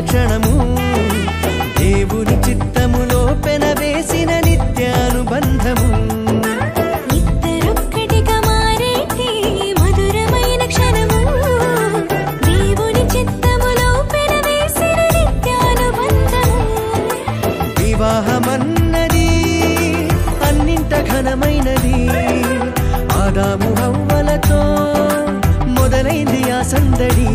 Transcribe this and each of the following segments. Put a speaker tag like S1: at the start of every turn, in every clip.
S1: క్షణము దేవుని చిత్తములో పెనవేసిన నిత్యానుబంధము
S2: ఇద్దరొక్కటిగా మారేటి మధురమైన క్షణము దేవుని చిత్తములో పెనవేసిన నిత్యానుబంధము
S1: వివాహమన్నది అన్నింట ఘనమైనది ఆదాము హవ్వలతో మొదలైంది ఆ సందడి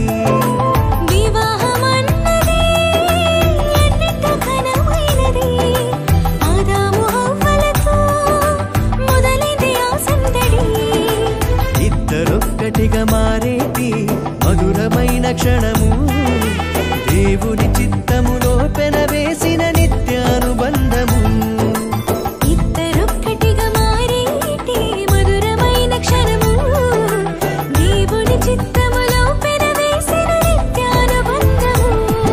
S2: వివాహమన్నది అన్నింట ఘనమైనది ఆదాము హవ్వలతో మొదలైంది ఆ సందడి
S1: ఇద్దరొక్కటిగా మారేటి మధురమైన క్షణము దేవుని చిత్తములో పెనవేసిన నిత్యానుబంధము
S2: ఇద్దరొక్కటిగా మారేటి మధురమైన క్షణము దేవుని చిత్తములో పెనవేసిన నిత్యానుబంధము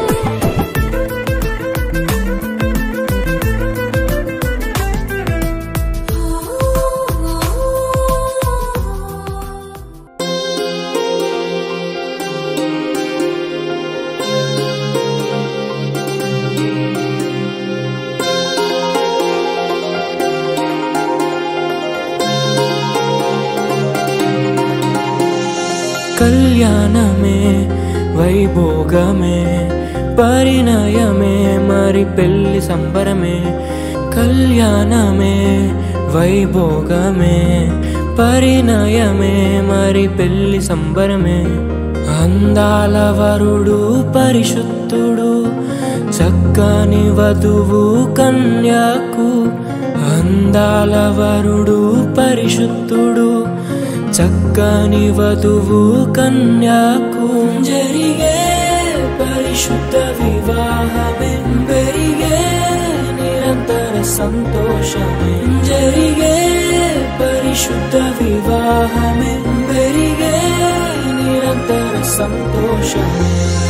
S3: కళ్యాణమే వైభోగమే పరిణయమే మరి పెళ్లి సంబరమే కళ్యాణమే వైభోగమే పరిణయమే మరి పెళ్లి సంబరమే అందాల వరుడు పరిశుద్ధుడు చక్కని వధువు కన్యాకు అందాల వరుడు పరిశుద్ధుడు చక్కని వధువు కన్యాకు జరిగే పరిశుద్ధ వివాహమే పెరిగే నిరంతర సంతోషమే జరిగే పరిశుద్ధ వివాహమే పెరిగే నిరంతర సంతోషమే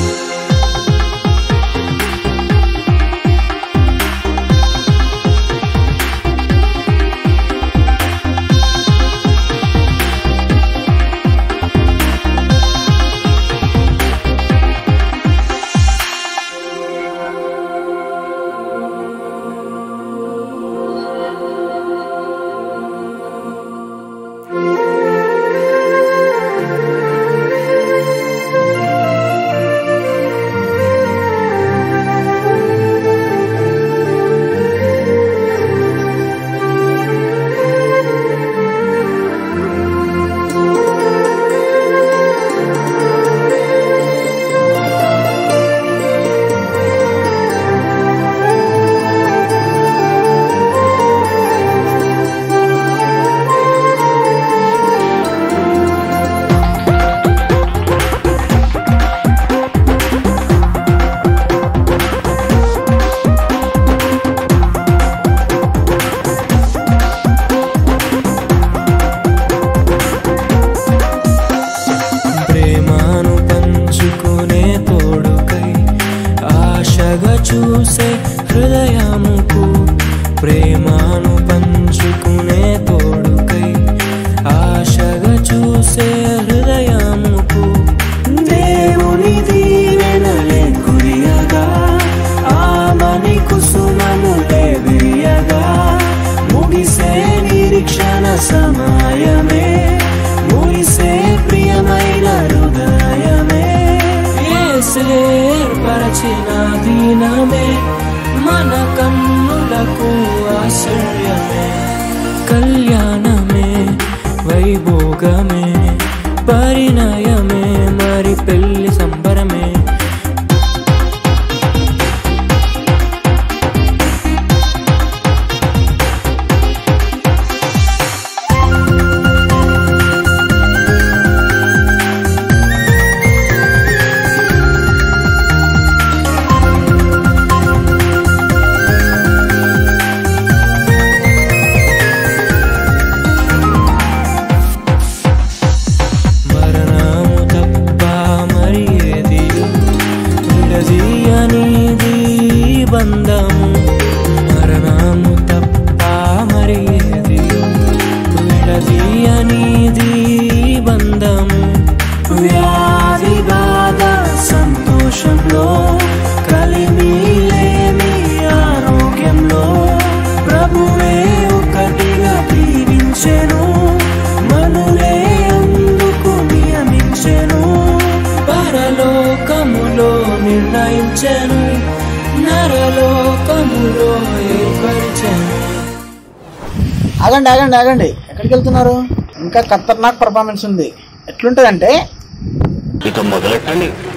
S3: ప్రేమను పంచుకునే తోడుకై ఆశగా చూసే హృదయముకు ప్రేమను పంచుకునే తోడుకై ఆశగా చూసే హృదయముకు దేవుని దీవెనలే కురియగా ఆమని కుసుమనులే విరియగా ముగిసే నిరీక్షణ సమయమే ముగిసే ప్రియమైన హృదయమే ఏర్పరచిన దీనమే మన కన్నులకు ఆశ్చర్యమే కళ్యాణమే వైభోగమే పరిణయమే మరి పెళ్లి సంబరమే మరణము తప్ప మరి ఏది విడదీయనిది బంధము మరణము తప్ప మరి ఏది విడదీయనిది బంధము వ్యాధి బాధ సంతోషంలో ఉజ్జాయించెను నరలోకములో ఏర్పరిచెను
S4: ఆగండి ఆగండి ఆగండి ఎక్కడికి వెళ్తున్నారు ఇంకా ఖతర్నాక్ పర్ఫార్మెన్స్ ఉంది ఎట్లుంటదంటే
S5: ఇక మొదలెట్టండి